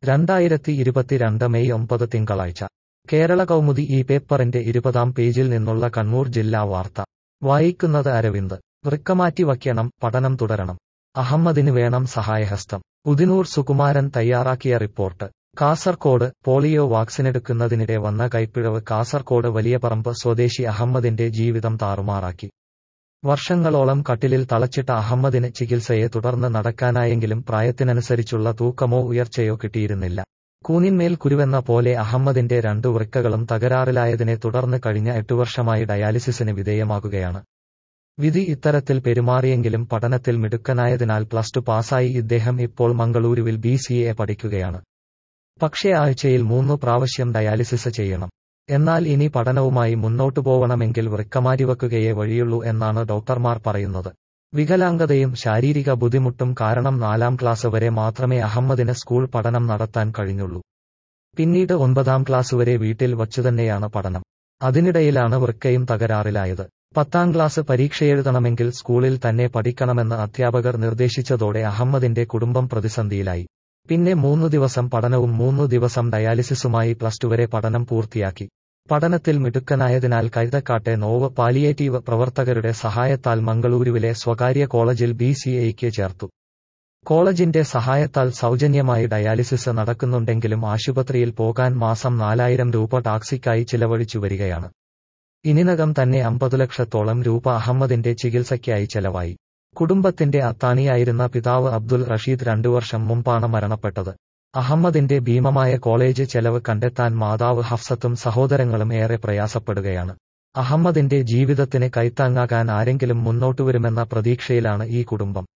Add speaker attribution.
Speaker 1: രണ്ടായിരത്തി ഇരുപത്തിരണ്ട് മെയ് ഒമ്പത് തിങ്കളാഴ്ച കേരള കൗമുദി ഈ പേപ്പറിന്റെ ഇരുപതാം പേജിൽ നിന്നുള്ള കണ്ണൂർ ജില്ലാ വാർത്ത വായിക്കുന്നത് അരവിന്ദ് വൃക്കമാറ്റി വയ്ക്കണം പഠനം തുടരണം അഹമ്മദിന് വേണം സഹായഹസ്തം ഉദിനൂർ സുകുമാരൻ തയ്യാറാക്കിയ റിപ്പോർട്ട് കാസർകോട് പോളിയോ വാക്സിനെടുക്കുന്നതിനിടെ വന്ന കൈപ്പിഴവ് കാസർകോട് വലിയപറമ്പ് സ്വദേശി അഹമ്മദിന്റെ ജീവിതം താറുമാറാക്കി വർഷങ്ങളോളം കട്ടിലിൽ തളച്ചിട്ട അഹമ്മദിന് ചികിത്സയെ തുടർന്ന് നടക്കാനായെങ്കിലും പ്രായത്തിനനുസരിച്ചുള്ള തൂക്കമോ ഉയർച്ചയോ കിട്ടിയിരുന്നില്ല കൂനിന്മേൽ കുരുവെന്ന പോലെ അഹമ്മദിന്റെ രണ്ടു വൃക്കകളും തകരാറിലായതിനെ തുടർന്ന് കഴിഞ്ഞ എട്ടു വർഷമായി ഡയാലിസിസിന് വിധേയമാകുകയാണ് വിധി ഇത്തരത്തിൽ പെരുമാറിയെങ്കിലും പഠനത്തിൽ മിടുക്കനായതിനാൽ പ്ലസ് ടു പാസായി ഇദ്ദേഹം ഇപ്പോൾ മംഗളൂരുവിൽ ബി സി എ പഠിക്കുകയാണ് പക്ഷേ ആഴ്ചയിൽ മൂന്നു പ്രാവശ്യം ഡയാലിസിസ് ചെയ്യണം എന്നാൽ ഇനി പഠനവുമായി മുന്നോട്ടു പോവണമെങ്കിൽ വൃക്കമാറ്റിവെക്കുകയേ വഴിയുള്ളൂ എന്നാണ് ഡോക്ടർമാർ പറയുന്നത് വികലാംഗതയും ശാരീരിക ബുദ്ധിമുട്ടും കാരണം നാലാം ക്ലാസ് വരെ മാത്രമേ അഹമ്മദിന് സ്കൂൾ പഠനം നടത്താൻ കഴിഞ്ഞുള്ളൂ പിന്നീട് ഒൻപതാം ക്ലാസ് വരെ വീട്ടിൽ വച്ചുതന്നെയാണ് പഠനം അതിനിടയിലാണ് വൃക്കയും തകരാറിലായത് പത്താം ക്ലാസ് പരീക്ഷയെഴുതണമെങ്കിൽ സ്കൂളിൽ തന്നെ പഠിക്കണമെന്ന് അധ്യാപകർ നിർദ്ദേശിച്ചതോടെ അഹമ്മദിന്റെ കുടുംബം പ്രതിസന്ധിയിലായി പിന്നെ മൂന്നു ദിവസം പഠനവും മൂന്നു ദിവസം ഡയാലിസിസുമായി പ്ലസ് ടു വരെ പഠനം പൂർത്തിയാക്കി പഠനത്തിൽ മിടുക്കനായതിനാൽ കൈതക്കാട്ടെ നോവ് പാലിയേറ്റീവ് പ്രവർത്തകരുടെ സഹായത്താൽ മംഗളൂരുവിലെ സ്വകാര്യ കോളേജിൽ ബി സി എയ്ക്ക് ചേർത്തു കോളേജിന്റെ സഹായത്താൽ സൗജന്യമായി ഡയാലിസിസ് നടക്കുന്നുണ്ടെങ്കിലും ആശുപത്രിയിൽ പോകാൻ മാസം നാലായിരം രൂപ ടാക്സിക്കായി ചിലവഴിച്ചു വരികയാണ് ഇനിനകം തന്നെ അമ്പത് ലക്ഷത്തോളം രൂപ അഹമ്മദിന്റെ ചികിത്സയ്ക്കായി ചെലവായി കുടുംബത്തിന്റെ അത്താണിയായിരുന്ന പിതാവ് അബ്ദുൽ റഷീദ് രണ്ടു വർഷം മുമ്പാണ് മരണപ്പെട്ടത് അഹമ്മദിന്റെ ഭീമമായ കോളേജ് ചെലവ് കണ്ടെത്താൻ മാതാവ് ഹഫ്സത്തും സഹോദരങ്ങളും ഏറെ പ്രയാസപ്പെടുകയാണ് അഹമ്മദിന്റെ ജീവിതത്തിന് കൈത്താങ്ങാകാൻ ആരെങ്കിലും മുന്നോട്ടുവരുമെന്ന പ്രതീക്ഷയിലാണ് ഈ കുടുംബം